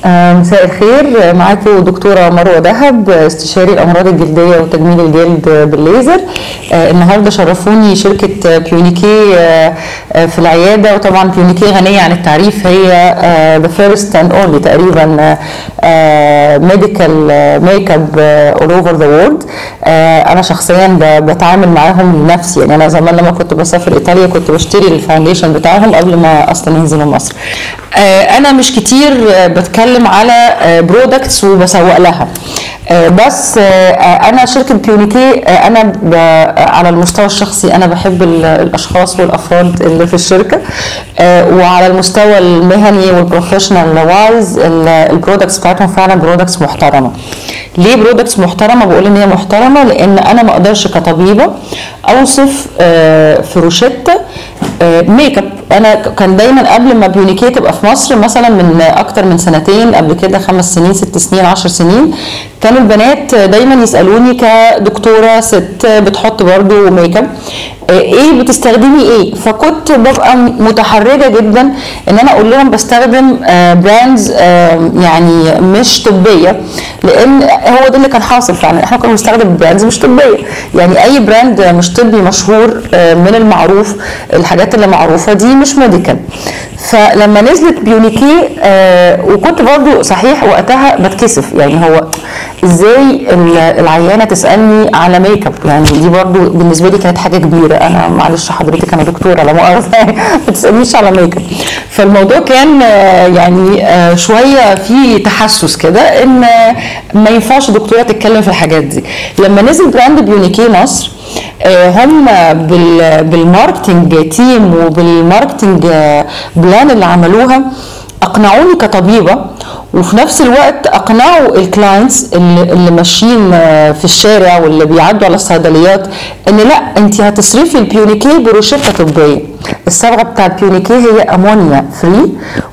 مساء الخير معاكم دكتورة مروة دهب استشاري الأمراض الجلدية وتجميل الجلد بالليزر النهاردة شرفوني شركة بيونيكي في العيادة وطبعا بيونيكي غنية عن التعريف هي the first and only تقريبا medical makeup all over the world أنا شخصيا بتعامل معاهم لنفسي يعني أنا زمان لما كنت بسافر إيطاليا كنت بشتري الفاونديشن بتاعهم قبل ما أصلا ينزلوا مصر أنا مش كتير بتكلم على برودكتس وبسوق لها بس انا شركه بيونيكي انا على المستوى الشخصي انا بحب الاشخاص والافراد اللي في الشركه وعلى المستوى المهني والبروفيشنال وايز البرودكتس بتاعتهم فعلا برودكتس محترمه ليه برودكتس محترمه بقول ان هي محترمه لان انا ما اقدرش كطبيبه اوصف في روشته ميك اب انا كان دايما قبل ما بيونيكي تبقى في مصر مثلا من اكتر من سنتين قبل كده خمس سنين ست سنين عشر سنين كانوا البنات دايما يسالوني كدكتوره ست بتحط برضو ميك اب ايه بتستخدمي ايه فكنت ببقى متحرجه جدا ان انا اقول لهم بستخدم براندز يعني مش طبيه لان هو ده اللي كان حاصل فعلا احنا كنا بنستخدم براندز مش طبيه يعني اي براند مش طبي مشهور من المعروف الحاجات اللي معروفه دي مش ميديكال فلما نزلت بيونيكي آه وكنت برضو صحيح وقتها بتكسف يعني هو ازاي العيانه تسالني على ميك اب يعني دي برضو بالنسبه لي كانت حاجه كبيره انا معلش حضرتك انا دكتوره لا مؤاخذه ما تسالنيش على ميك اب فالموضوع كان آه يعني آه شويه في تحسس كده ان ما ينفعش دكتوره تتكلم في الحاجات دي لما نزل براند بيونيكي مصر هم بالماركتنج تيم وبالماركتنج بلان اللي عملوها اقنعوني كطبيبه وفي نفس الوقت اقنعوا الكلاينتس اللي, اللي ماشيين في الشارع واللي بيعدوا على الصيدليات ان لا انت هتصرفي البيونيكي بروشته طبيه الصبغه بتاع البيونيكي هي امونيا فري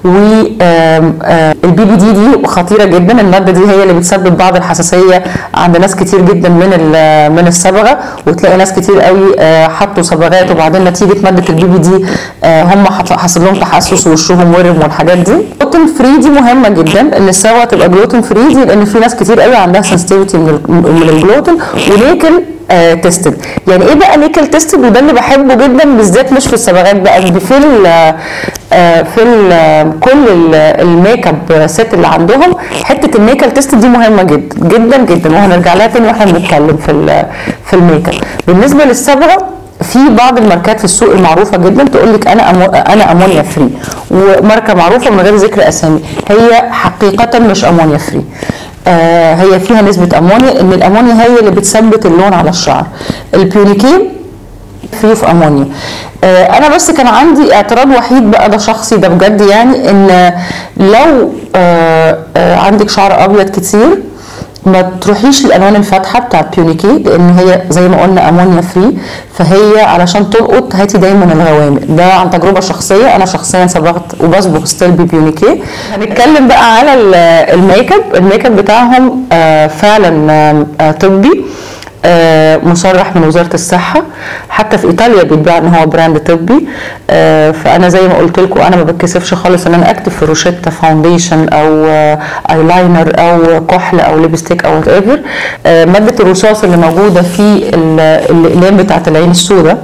والبي بي دي دي خطيره جدا الماده دي هي اللي بتسبب بعض الحساسيه عند ناس كتير جدا من من الصبغه وتلاقي ناس كتير قوي حطوا صبغات وبعدين نتيجه ماده البي بي دي هم حصل لهم تحسس ووشهم ورم والحاجات دي جلوتين فري دي مهمه جدا ان الصبغه تبقى جلوتين فري دي لان في ناس كتير قوي عندها سنسيتيفيتي من الجلوتين وليكن آه تيستد يعني ايه بقى نيكل تيستد وده اللي بحبه جدا بالذات مش في الصبغات بقى في ال آه في ال كل الميك اب سيت اللي عندهم حته النيكل تيست دي مهمه جدا جدا جدا وهنرجع لها تاني واحنا بنتكلم في في الميك اب بالنسبه للصبغه في بعض الماركات في السوق المعروفه جدا تقول لك انا أمو انا امونيا فري وماركه معروفه من غير ذكر اسامي هي حقيقه مش امونيا فري آه هي فيها نسبة أمونيا إن الأمونيا هي اللي بتثبت اللون على الشعر البيونيكين فيه في أمونيا آه أنا بس كان عندي اعتراض وحيد بقى ده شخصي ده بجد يعني إن لو آه عندك شعر أبيض كتير ما تروحيش الالوان الفاتحه بتاعت بيونيكي لان هي زي ما قلنا امونيا فري فهي علشان تلقط هاتي دايما الغوامق ده عن تجربه شخصيه انا شخصيا صبغت وبصبغ ستيل ببيونيكي هنتكلم بقى على الميك اب الميك اب بتاعهم فعلا طبي آه مصرح من وزاره الصحه حتى في ايطاليا بيتباع ان هو براند طبي آه فانا زي ما قلت لكم انا ما بتكسفش خالص ان انا اكتب في روشته فاونديشن او آه ايلاينر او كحل او ليبستيك او وات ايفر ماده الرصاص اللي موجوده في الاقلام بتاعت العين السوداء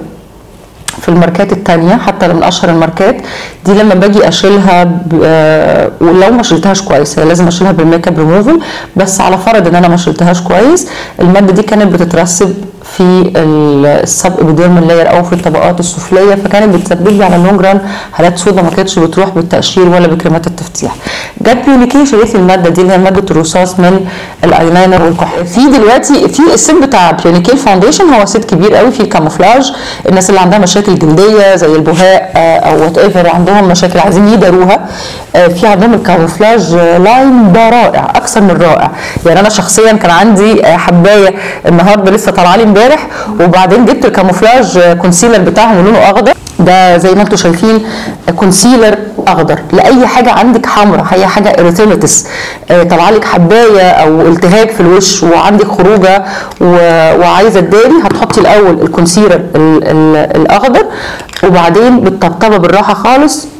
في الماركات التانية حتى من اشهر الماركات دي لما باجي اشيلها آه ولو ما شلتهاش كويس هي لازم اشيلها بالميك اب ريموفل بس على فرض ان انا ما شلتهاش كويس الماده دي كانت بتترسب في السب ابيديرمال لاير او في الطبقات السفليه فكانت بتسبب لي على اللونج ران حالات سودا ما كانتش بتروح بالتقشير ولا بكريمات التفتيح جت بيونيكي شالت لي الماده دي اللي هي ماده الرصاص من الايلاينر والكحل في دلوقتي في الست بتاع بيونيكي فاونديشن هو ست كبير قوي في كاموفلاج الناس اللي عندها مشاكل جلديه زي البهاء او وات ايفر عندهم مشاكل عايزين يداروها في عندهم الكاموفلاج لاين ده رائع اكثر من رائع يعني انا شخصيا كان عندي حبايه النهارده لسه طالعه لي امبارح وبعدين جبت الكاموفلاج كونسيلر بتاعهم لونه اخضر ده زي ما انتم شايفين كونسيلر اخضر لاي حاجه عندك حمراء هي حاجه اريتيماتس طالعه لك حبايه او التهاب في الوش وعندك خروجه وعايزه تداري هتحطي الاول الكونسيلر الاخضر وبعدين بالطبطبه بالراحه خالص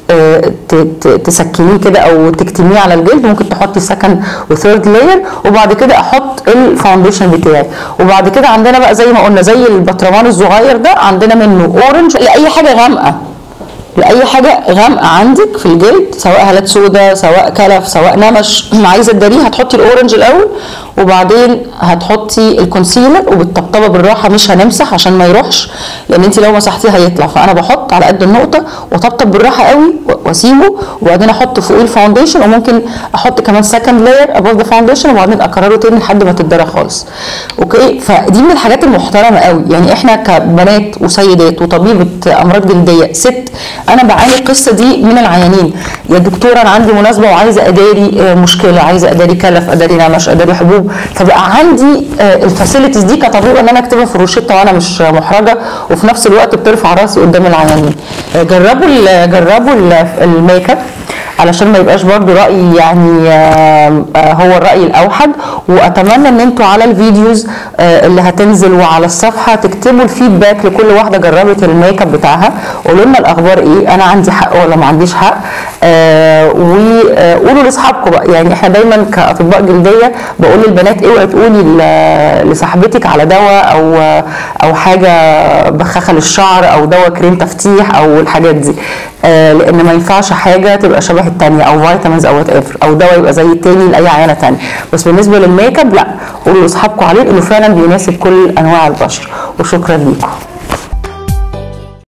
آه، ت- ت- تسكنيه كده او تكتميه على الجلد ممكن تحطي سكند وثيرد لاير وبعد كده احط الفاونديشن بتاعي وبعد كده عندنا بقى زي ما قلنا زي البطرمان الصغير ده عندنا منه اورنج لاي حاجه غامقه لاي حاجه غامقه عندك في الجلد سواء هالات سودا سواء كلف سواء نمش عايزه تداريه هتحطي الاورنج الاول وبعدين هتحطي الكونسيلر وبالطبطبه بالراحه مش هنمسح عشان ما يروحش لان انت لو مسحتيه هيطلع فانا بحط على قد النقطه وطبطب بالراحه قوي واسيبه وبعدين احط فوقيه الفاونديشن وممكن احط كمان سكند لاير ابوف ذا فاونديشن وبعدين اكرره تاني لحد ما تتدرى خالص اوكي فدي من الحاجات المحترمه قوي يعني احنا كبنات وسيدات وطبيبه امراض جلديه ست انا بعاني القصه دي من العيانين يا دكتوره انا عندي مناسبه وعايزه اداري آه، مشكله عايزه اداري كلف اداري نمش اداري حبوب فبقى عندي الفاسيلتيز دي كطبيبه ان انا اكتبها في الروشته وانا مش محرجه وفي نفس الوقت بترفع راسي قدام العيانين آه، جربوا ال- جربوا ال- الميك اب علشان ما يبقاش برضو رأيي يعني آه، آه، هو الرأي الأوحد وأتمنى إن أنتوا على الفيديوز آه، اللي هتنزل وعلى الصفحة تكتبوا الفيدباك لكل واحدة جربت الميك اب بتاعها قولوا لنا الأخبار إيه أنا عندي حق ولا ما عنديش حق آه، وقولوا لأصحابكم بقى يعني إحنا دايما كأطباء جلدية بقول للبنات اوعي تقولي ل- لصاحبتك على دواء أو أو حاجة بخاخة للشعر أو دواء كريم تفتيح أو الحاجات دي آه، لان ما ينفعش حاجه تبقى شبه التانية او فيتامينز او وات ايفر او دواء يبقى زي التاني لاي عيانه تانية بس بالنسبه للميك اب لا قولوا لاصحابكم عليه انه فعلا بيناسب كل انواع البشر وشكرا ليكم